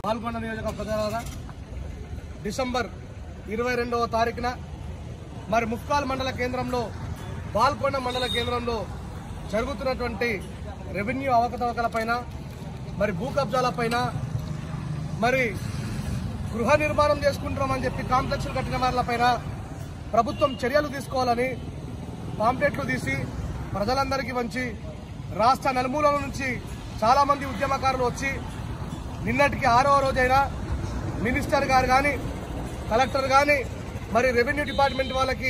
పాల్గొండ నియోజక ప్రజలారా డిసెంబర్ ఇరవై రెండవ తారీఖున మరి ముక్కాల్ మండల కేంద్రంలో బాల్కొండ మండల కేంద్రంలో జరుగుతున్నటువంటి రెవెన్యూ అవకతవకలపైన మరి భూ కబ్జాలపైన మరి గృహ నిర్మాణం చేసుకుంటున్నామని చెప్పి కాంప్లెక్స్లు కట్టిన వాళ్ళపైన ప్రభుత్వం చర్యలు తీసుకోవాలని పాంప్లెట్లు తీసి ప్రజలందరికీ వంచి రాష్ట్ర నలుమూలల నుంచి చాలా మంది ఉద్యమకారులు వచ్చి నిన్నటికి ఆరవ రోజైనా మినిస్టర్ గారు కానీ కలెక్టర్ కానీ మరి రెవెన్యూ డిపార్ట్మెంట్ వాళ్ళకి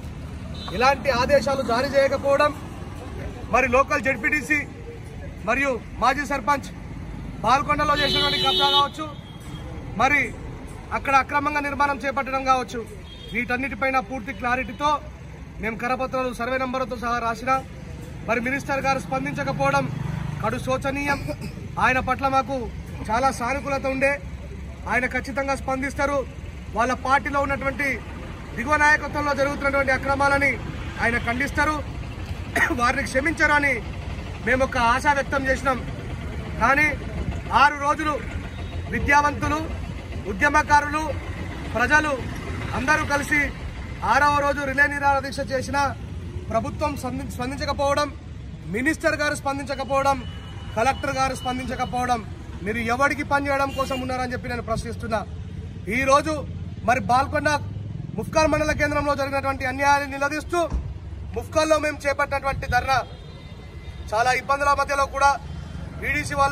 ఇలాంటి ఆదేశాలు జారీ చేయకపోవడం మరి లోకల్ జడ్పీటీసీ మరియు మాజీ సర్పంచ్ పాల్కొండలో చేసినటువంటి కబ్జా కావచ్చు మరి అక్కడ అక్రమంగా నిర్మాణం చేపట్టడం కావచ్చు వీటన్నిటిపైన పూర్తి క్లారిటీతో మేము కరపత్రాలు సర్వే నంబర్లతో సహా రాసిన మరి మినిస్టర్ గారు స్పందించకపోవడం కడు శోచనీయం ఆయన పట్ల మాకు చాలా సానుకూలత ఉండే ఆయన ఖచ్చితంగా స్పందిస్తారు వాళ్ళ పార్టీలో ఉన్నటువంటి దిగువ నాయకత్వంలో జరుగుతున్నటువంటి అక్రమాలని ఆయన ఖండిస్తారు వారిని క్షమించరు అని మేము ఒక ఆశ వ్యక్తం చేసినాం కానీ ఆరు రోజులు విద్యావంతులు ఉద్యమకారులు ప్రజలు అందరూ కలిసి ఆరవ రోజు రిలే నిరాహార దీక్ష చేసిన ప్రభుత్వం స్పంది- స్పందించకపోవడం మినిస్టర్ గారు స్పందించకపోవడం కలెక్టర్ గారు స్పందించకపోవడం మీరు ఎవరికి పనిచేయడం కోసం ఉన్నారని చెప్పి నేను ప్రశ్నిస్తున్నా ఈ రోజు మరి బాల్కొండ ముఫ్కాల్ మండల కేంద్రంలో జరిగినటువంటి అన్యాయాన్ని నిలదీస్తూ ముఫ్కాల్లో మేము చేపట్టినటువంటి ధర్నా చాలా ఇబ్బందుల మధ్యలో కూడా ఈడీసీ వల్ల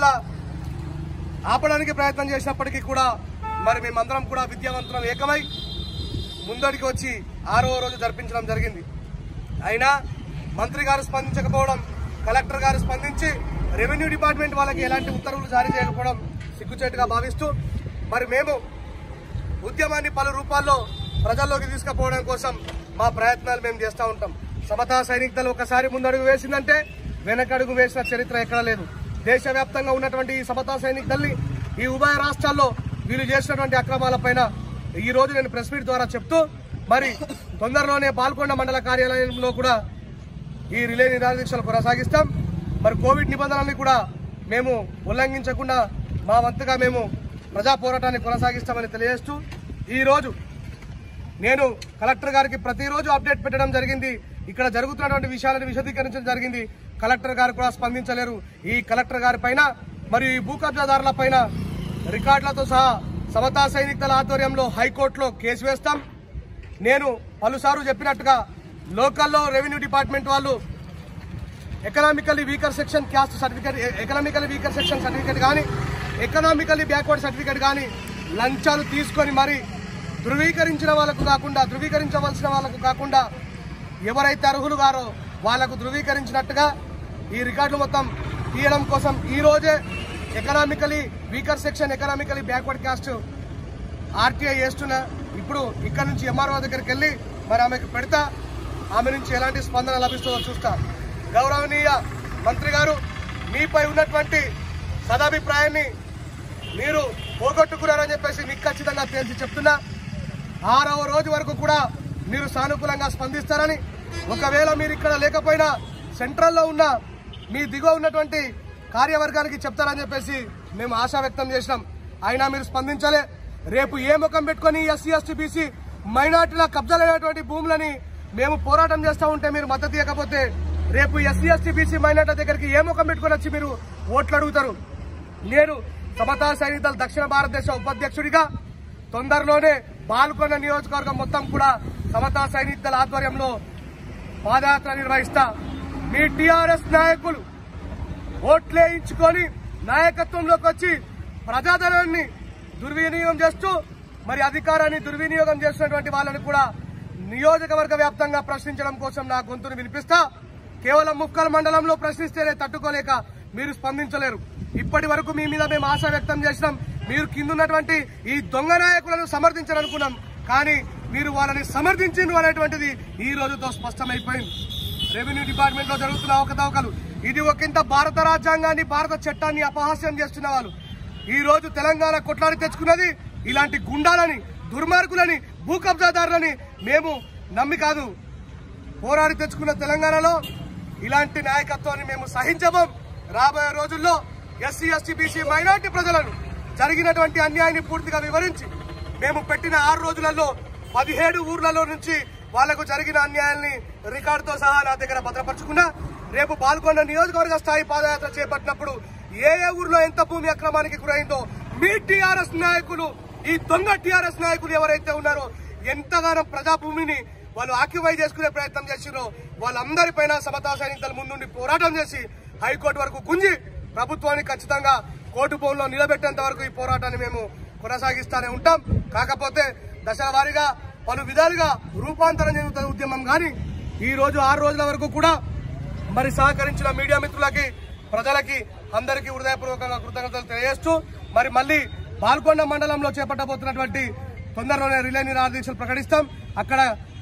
ఆపడానికి ప్రయత్నం చేసినప్పటికీ కూడా మరి మేమందరం కూడా విద్యావంతులం ఏకమై ముందడికి వచ్చి ఆరో రోజు జరిపించడం జరిగింది అయినా మంత్రి గారు స్పందించకపోవడం కలెక్టర్ గారు స్పందించి రెవెన్యూ డిపార్ట్మెంట్ వాళ్ళకి ఎలాంటి ఉత్తర్వులు జారీ చేయకపోవడం సిగ్గుచేటుగా భావిస్తూ మరి మేము ఉద్యమాన్ని పలు రూపాల్లో ప్రజల్లోకి తీసుకుపోవడం కోసం మా ప్రయత్నాలు మేము చేస్తూ ఉంటాం సమతా సైనిక దళం ఒకసారి ముందడుగు వేసిందంటే వెనకడుగు వేసిన చరిత్ర ఎక్కడ లేదు దేశవ్యాప్తంగా ఉన్నటువంటి ఈ సమతా సైనిక దళని ఈ ఉభయ రాష్ట్రాల్లో వీళ్ళు చేసినటువంటి అక్రమాలపైన ఈ రోజు నేను ప్రెస్ మీట్ ద్వారా చెప్తూ మరి తొందరలోనే పాల్కొండ మండల కార్యాలయంలో కూడా ఈ రిలే నిరాదీక్షలు కొనసాగిస్తాం మరి కోవిడ్ నిబంధనల్ని కూడా మేము ఉల్లంఘించకుండా మా వంతుగా మేము ప్రజా పోరాటాన్ని కొనసాగిస్తామని తెలియజేస్తూ ఈ రోజు నేను కలెక్టర్ గారికి ప్రతిరోజు అప్డేట్ పెట్టడం జరిగింది ఇక్కడ జరుగుతున్నటువంటి విషయాలను విశదీకరించడం జరిగింది కలెక్టర్ గారు కూడా స్పందించలేరు ఈ కలెక్టర్ గారి పైన మరియు ఈ భూ కబ్జాదారుల పైన రికార్డులతో సహా సమతా సైనిక దళ ఆధ్వర్యంలో హైకోర్టులో కేసు వేస్తాం నేను పలుసార్లు చెప్పినట్టుగా లోకల్లో రెవెన్యూ డిపార్ట్మెంట్ వాళ్ళు economically weaker section caste certificate economically weaker section certificate కానీ ఎకనామికల్లీ బ్యాక్వర్డ్ సర్టిఫికేట్ కానీ లంచాలు తీసుకొని మరి ధృవీకరించిన వాళ్ళకు కాకుండా ధృవీకరించవలసిన వాళ్ళకు కాకుండా ఎవరైతే అర్హులు గారో వాళ్లకు ధృవీకరించినట్టుగా ఈ రికార్డులు మొత్తం తీయడం కోసం ఈ రోజే economically weaker section economically backward caste RTI చేస్తున్నా ఇప్పుడు ఇక్కడ నుంచి ఎంఆర్ఓ దగ్గరికి వెళ్ళి మరి ఆమెకు పెడతా ఆమె నుంచి ఎలాంటి స్పందన లభిస్తుందో చూస్తా గౌరవనీయ మంత్రి గారు మీపై ఉన్నటువంటి సదాభిప్రాయాన్ని మీరు పోగొట్టుకున్నారని చెప్పేసి మీకు ఖచ్చితంగా తేల్చి చెప్తున్నా ఆరవ రోజు వరకు కూడా మీరు సానుకూలంగా స్పందిస్తారని ఒకవేళ మీరు ఇక్కడ లేకపోయినా సెంట్రల్లో ఉన్న మీ దిగువ ఉన్నటువంటి కార్యవర్గానికి చెప్తారని చెప్పేసి మేము ఆశా వ్యక్తం చేసినాం అయినా మీరు స్పందించలే రేపు ఏ ముఖం పెట్టుకొని ఎస్సీ ఎస్టీ బీసీ మైనార్టీల కబ్జాలైనటువంటి భూములని మేము పోరాటం చేస్తూ ఉంటే మీరు మద్దతు ఇవ్వకపోతే రేపు ఎస్సీ ఎస్టీ బీసీ మైనార్టీల దగ్గరికి ఏ ముఖం పెట్టుకొని వచ్చి మీరు ఓట్లు అడుగుతారు నేను సమతా సైనిక దళ దక్షిణ భారతదేశ ఉపాధ్యక్షుడిగా తొందరలోనే పాల్గొన్న నియోజకవర్గం మొత్తం కూడా సమతా సైనిక దళ ఆధ్వర్యంలో పాదయాత్ర నిర్వహిస్తా మీ టిఆర్ఎస్ నాయకులు ఓట్లేయించుకొని నాయకత్వంలోకి వచ్చి ప్రజాధనాన్ని దుర్వినియోగం చేస్తూ మరి అధికారాన్ని దుర్వినియోగం చేస్తున్నటువంటి వాళ్ళని కూడా నియోజకవర్గ వ్యాప్తంగా ప్రశ్నించడం కోసం నా గొంతును వినిపిస్తా కేవలం ముక్కల మండలంలో ప్రశ్నిస్తేనే తట్టుకోలేక మీరు స్పందించలేరు ఇప్పటి వరకు మీ మీద మేము ఆశ వ్యక్తం చేసినాం మీరు కిందున్నటువంటి ఈ దొంగ నాయకులను సమర్థించాలనుకున్నాం కానీ మీరు వాళ్ళని సమర్థించిండ్రు అనేటువంటిది ఈ రోజుతో స్పష్టమైపోయింది రెవెన్యూ డిపార్ట్మెంట్ లో జరుగుతున్న అవకతవకలు ఇది ఒకంత భారత రాజ్యాంగాన్ని భారత చట్టాన్ని అపహాస్యం చేస్తున్న వాళ్ళు ఈ రోజు తెలంగాణ కొట్లాడి తెచ్చుకున్నది ఇలాంటి గుండాలని దుర్మార్గులని భూ కబ్జాదారులని మేము నమ్మి కాదు పోరాడి తెచ్చుకున్న తెలంగాణలో ఇలాంటి నాయకత్వాన్ని మేము సహించబోం రాబోయే రోజుల్లో ఎస్సీ ఎస్టీ బీసీ మైనార్టీ ప్రజలను జరిగినటువంటి అన్యాయాన్ని పూర్తిగా వివరించి మేము పెట్టిన ఆరు రోజులలో పదిహేడు ఊర్లలో నుంచి వాళ్లకు జరిగిన అన్యాయాన్ని రికార్డుతో సహా నా దగ్గర భద్రపరుచుకున్నా రేపు పాల్గొన్న నియోజకవర్గ స్థాయి పాదయాత్ర చేపట్టినప్పుడు ఏ ఏ ఊర్లో ఎంత భూమి అక్రమానికి గురైందో మీ టీఆర్ఎస్ నాయకులు ఈ దొంగ టీఆర్ఎస్ నాయకులు ఎవరైతే ఉన్నారో ఎంతగానో ప్రజాభూమిని వాళ్ళు ఆక్యుపై చేసుకునే ప్రయత్నం చేసిరో వాళ్ళందరిపైన సమతా సైనికుల ముందుండి పోరాటం చేసి హైకోర్టు వరకు గుంజి ప్రభుత్వాన్ని ఖచ్చితంగా కోర్టు భవన్లో నిలబెట్టేంత వరకు ఈ పోరాటాన్ని మేము కొనసాగిస్తానే ఉంటాం కాకపోతే దశల వారీగా పలు విధాలుగా రూపాంతరం చెందుతున్న ఉద్యమం కానీ ఈ రోజు ఆరు రోజుల వరకు కూడా మరి సహకరించిన మీడియా మిత్రులకి ప్రజలకి అందరికీ హృదయపూర్వకంగా కృతజ్ఞతలు తెలియజేస్తూ మరి మళ్ళీ బాల్కొండ మండలంలో చేపట్టబోతున్నటువంటి తొందరలోనే రిలే నిరాదీక్షలు ప్రకటిస్తాం అక్కడ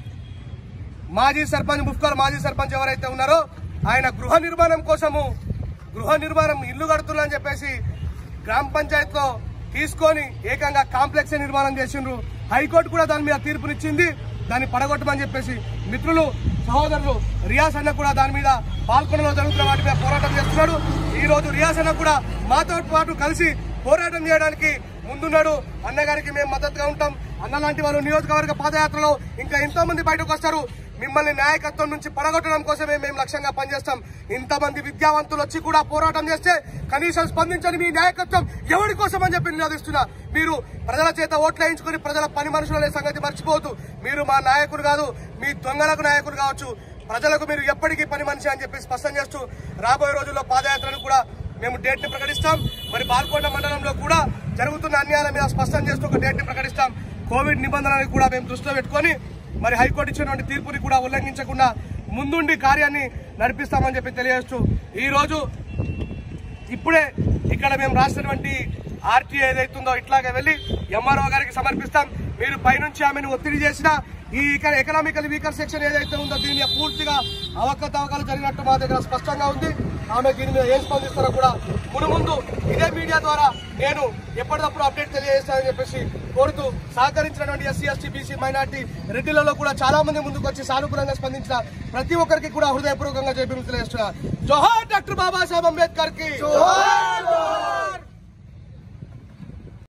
మాజీ సర్పంచ్ ముఫ్కర్ మాజీ సర్పంచ్ ఎవరైతే ఉన్నారో ఆయన గృహ నిర్మాణం కోసము గృహ నిర్మాణం ఇల్లు కడుతున్నా అని చెప్పేసి గ్రామ పంచాయతీలో తీసుకొని ఏకంగా కాంప్లెక్స్ నిర్మాణం చేసిండ్రు హైకోర్టు కూడా దాని మీద తీర్పునిచ్చింది దాన్ని పడగొట్టమని చెప్పేసి మిత్రులు సహోదరులు రియాస్ అన్న కూడా దాని మీద పాల్గొనలో జరుగుతున్న వాటి మీద పోరాటం చేస్తున్నాడు ఈ రోజు రియాస్ అన్న కూడా మాతో పాటు కలిసి పోరాటం చేయడానికి ముందున్నాడు అన్నగారికి మేము మద్దతుగా ఉంటాం అన్న లాంటి వాళ్ళు నియోజకవర్గ పాదయాత్రలో ఇంకా ఎంతో మంది బయటకు వస్తారు మిమ్మల్ని నాయకత్వం నుంచి పడగొట్టడం కోసమే మేము లక్ష్యంగా పనిచేస్తాం ఇంతమంది విద్యావంతులు వచ్చి కూడా పోరాటం చేస్తే కనీసం స్పందించని మీ నాయకత్వం ఎవరి కోసం అని చెప్పి నిలదీస్తున్నా మీరు ప్రజల చేత ఓట్లు వేయించుకుని ప్రజల పని మనుషులనే సంగతి మర్చిపోవద్దు మీరు మా నాయకులు కాదు మీ దొంగలకు నాయకులు కావచ్చు ప్రజలకు మీరు ఎప్పటికీ పని మనిషి అని చెప్పి స్పష్టం చేస్తూ రాబోయే రోజుల్లో పాదయాత్రను కూడా మేము డేట్ ని ప్రకటిస్తాం మరి బాల్కొండ మండలంలో కూడా జరుగుతున్న అన్యాయాల మీద స్పష్టం చేస్తూ ఒక డేట్ ని ప్రకటిస్తాం కోవిడ్ నిబంధనలను కూడా మేము దృష్టిలో పెట్టుకొని మరి హైకోర్టు ఇచ్చినటువంటి తీర్పుని కూడా ఉల్లంఘించకుండా ముందుండి కార్యాన్ని నడిపిస్తామని చెప్పి తెలియజేస్తూ ఈ రోజు ఇప్పుడే ఇక్కడ మేము రాసినటువంటి ఆర్టీఐ ఏదైతుందో ఇట్లాగే వెళ్ళి ఎంఆర్ఓ గారికి సమర్పిస్తాం మీరు పైనుంచి ఆమెను ఒత్తిడి చేసిన ఈ ఎకనామికల్ వీకర్ సెక్షన్ ఏదైతే ఉందో దీని మీద పూర్తిగా అవకతవకలు జరిగినట్టు మా దగ్గర స్పష్టంగా ఉంది ఆమె దీని మీద ఏం స్పందిస్తారో కూడా మును ముందు ఇదే మీడియా ద్వారా నేను ఎప్పటికప్పుడు అప్డేట్ తెలియజేస్తానని చెప్పేసి కోరుతూ సహకరించినటువంటి ఎస్సీ ఎస్టీ బీసీ మైనార్టీ రెడ్డిలలో కూడా చాలా మంది ముందుకు వచ్చి సానుకూలంగా స్పందించిన ప్రతి ఒక్కరికి కూడా హృదయపూర్వకంగా చెప్పి తెలియజేస్తున్నా జోహార్ డాక్టర్ బాబాసాహెబ్ అంబేద్కర్ కి